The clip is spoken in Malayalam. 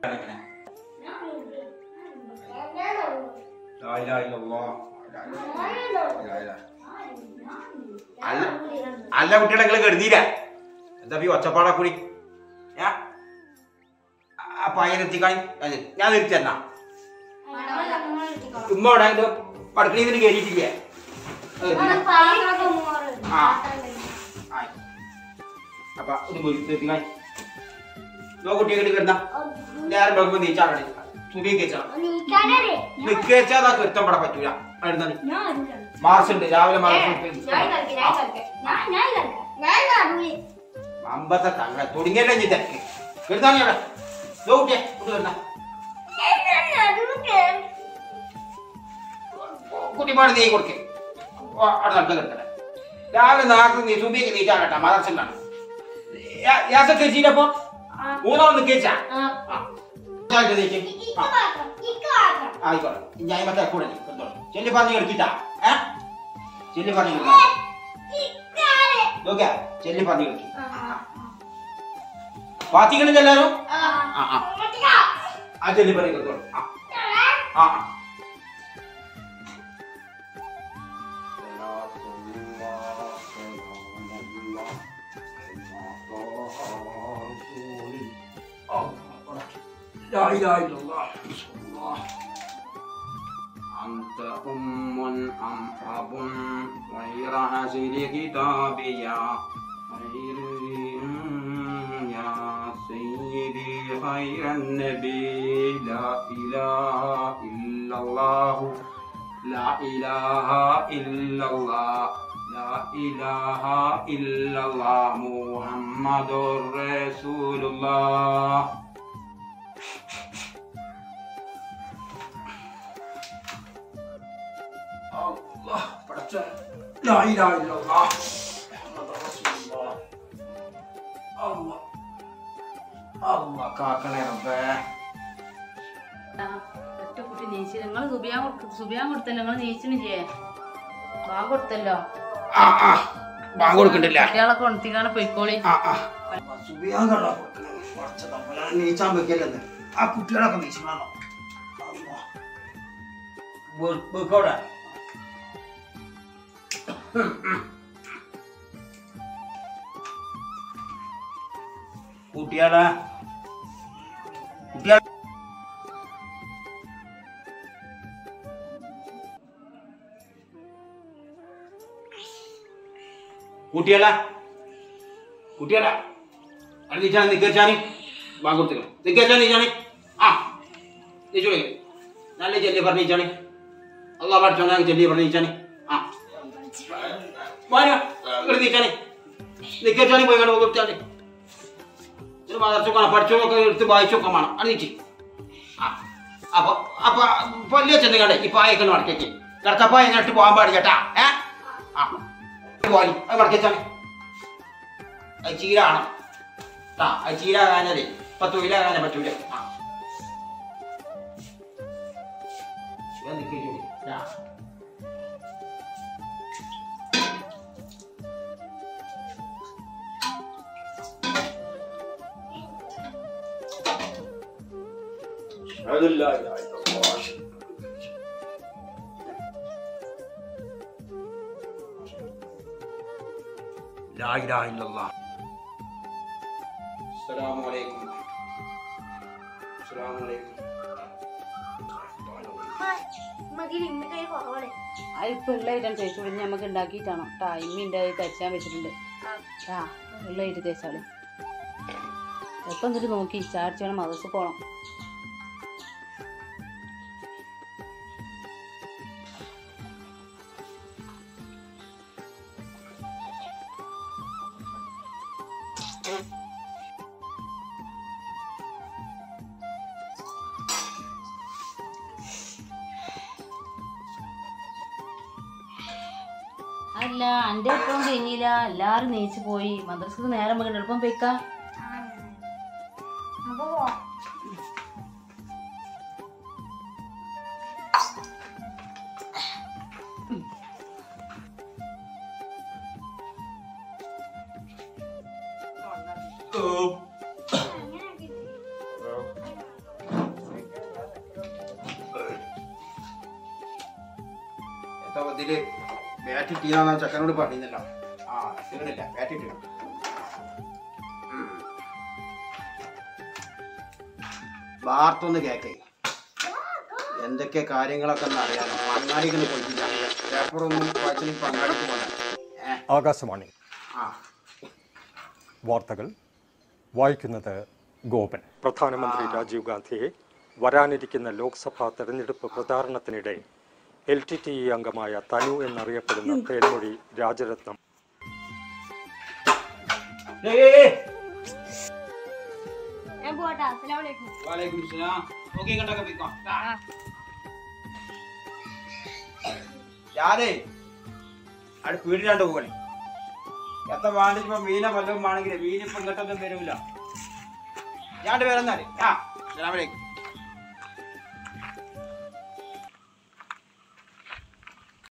ലാ ഇലാഹ ഇല്ലല്ലാഹ്. ലാ ഇലാഹ. അല്ല അല്ല കുട്ടികളെ നിങ്ങൾ കരുതിയില്ല എന്താ ഈ ഒച്ചപ്പാടാ കൂടി ഞാ ആ പയ്യനെത്തിക്കാണി ഞാൻ തിരിച്ചെന്നാ ഉമ്മ അവിടെ ഇത് പടുക്കണീന്ന് കയറിയിട്ടില്ലേ അപ്പൊ ഒന്ന് നിർത്തിക്കാണി നോ കുട്ടിയെ കിട്ടി കിടന്ന ഞാൻ ബഹുമതി നീച്ചാടണേ സുബി കേച്ചാണ് നിക്കേച്ചാ കൃത്യം പട പറ്റൂല അടുത്ത മാർച്ച് ഉണ്ട് രാവിലെ മാർച്ച് അമ്പത്തെ തങ്ങളെ തുടങ്ങിയല്ലേ ഇനി തിരക്ക് കിടന്നാണി അവിടെ നോ കുട്ടിയെ കൊണ്ട് കിടന്ന കുട്ടിപ്പാട് നീ കൊടുക്കേ അവിടെ നടക്കാൻ കിടക്കണേ രാവിലെ നാട്ടിൽ നീ സുബിക്ക് നീച്ചാകട്ടെ മദർസിലാണ് യാസ കേച്ചിട്ടപ്പോ മൂന്നാമത് കേച്ചാ ആയിക്കോട്ടെ ഞാൻ മറ്റേ കൂടെ കണ്ടോളൂ ചെല്ലി പറഞ്ഞു എടുത്തിട്ടാ ഏ ചെല്ലി പറഞ്ഞു നോക്കിയാ ചെല്ലി പറഞ്ഞു എടുക്കി പാത്തിക്കണില്ല എല്ലാരും ആ ആ ആ ചെല്ലി പറഞ്ഞു എടുത്തോളൂ ആ ആ ആ لا إله إلا الله بسم الله أنت أم أم أب غير هزل كتابيا غير يا سيدي خير النبي لا إله إلا الله لا إله إلا الله لا إله إلا الله محمد رسول الله الله പടച്ച لا إله إلا الله محمد رسول الله الله الله കാക്കണേ റബ്ബേ ഒറ്റ കുട്ടി നീച്ച് നിങ്ങൾ സുബിയാൻ കൊടു സുബിയാൻ കൊടുത്തല്ലോ നിങ്ങൾ നീച്ചിനില്ലേ ബാങ്ക് കൊടുത്തല്ലോ ആ ആ ബാങ്ക് കൊടുക്കണ്ടില്ല കുട്ടികളൊക്കെ ഉണർത്തിക്കാണ് പൊയ്ക്കോളി ആ ആ സുബിയാൻ കണ്ടാ കൊടുക്കണേ പടച്ച തമ്പുരാനെ നീച്ചാൻ വെക്കല്ലെന്ന് ആ കുട്ടികളൊക്കെ നീച്ചാണോ വെക്കോടെ കുട്ടികളെ കുട്ടികൾ കുട്ടികളെ കുട്ടികളെ അത് നീച്ചാണ് നിക്കച്ചാനി ബാങ്ക് കൊടുത്തേക്കണം നിക്കച്ചാൻ നീച്ചാണ് ആ നീച്ചോളി നല്ല ചെല്ലി പറഞ്ഞിച്ചാണ് അള്ളാഹ് പഠിച്ചോണ ചെല്ലി പറഞ്ഞിച്ചാണ് ആ ഇവിടെ നീച്ചാണ് നിക്കച്ചാനി പോയി കണ്ടു കൊടുത്താല് ഇത് മദർച്ചോക്കാണ് പഠിച്ചോക്കെ എടുത്ത് വായിച്ചൊക്കെ വേണം അത് നീച്ചി ആ അപ്പൊ അപ്പൊ പൊല്ലിയ ചെന്ന് കണ്ടേ ഈ പായൊക്കെ മടക്കേക്ക് കിടക്കപ്പായ ഇങ്ങോട്ട് പോകാൻ പാടില്ലട്ടാ ഏ ആ പോയി അത് മടക്കിച്ചാണ് അത് ചീരാണ് ആ അത് ചീരാകാനേ പത്ത് കിലാകാനേ പറ്റൂല ആ ഇത് നിക്ക് ജോലി. ആ. أشهد أن لا إله إلا الله أشهد أن لا إله إلا الله السلام عليكم السلام عليكم അതിപ്പോ ഉള്ള ഐറ്റം തേച്ചോളി ഇനി നമുക്ക് ഉണ്ടാക്കിയിട്ടാണോ കേട്ടാ ഇമ്മിൻ്റെ തയ്ച്ചാൻ വെച്ചിട്ടുണ്ട് ആ ഉള്ള ഐറ്റം തേച്ചാളി എപ്പം എന്നിട്ട് നോക്കി ചാടിച്ച് വേണം മദർസ് പോകണം അല്ല എൻ്റെ ഇപ്പം കഴിഞ്ഞില്ല എല്ലാവരും നീച്ച് പോയി മദ്രസക്ക് നേരം വെക്കണ്ട എളുപ്പം പോയിക്കാ ഇതില് ബാറ്റ് ഇട്ടീന്നാ ചെക്കനോട് പറഞ്ഞിരുന്നല്ലോ ആ തീർന്നില്ല ബാറ്റ് ഇട്ടില്ല വാർത്തൊന്ന് കേക്കേ എന്തൊക്കെ കാര്യങ്ങളൊക്കെ ഒന്ന് അറിയാമോ പങ്കാളികൾ പോയിട്ടില്ല പേപ്പറൊന്നും വായിച്ചു പങ്കാളിക്ക് പോകണം ഏ ആകാശവാണി ആ വാർത്തകൾ വായിക്കുന്നത് ഗോപൻ പ്രധാനമന്ത്രി രാജീവ് ഗാന്ധിയെ വരാനിരിക്കുന്ന ലോക്സഭാ തെരഞ്ഞെടുപ്പ് പ്രചാരണത്തിനിടെ എൽ ടി ടി ഇ അംഗമായ തനു എന്നറിയപ്പെടുന്ന തേൻമൊഴി രാജരത്നം ഏയ് ഏയ് ഏയ്. ഞാൻ പോട്ടാ അസ്സലാമലൈക്കും വാലേക്കും സലാം. നോക്കി കണ്ടൊക്കെ പോയിക്കോ. ദാ. ഞാനേ അവിടെ പീടിലാണ്ട് പോകണേ എത്ര വേണ്ട ഇപ്പൊ മീനെ വല്ലതും വേണമെങ്കിൽ മീൻ ഇപ്പൊ ഇങ്ങോട്ടൊന്നും വരൂല ഞാൻ വരുന്നാല് ആ അസ്സലാമലൈക്കും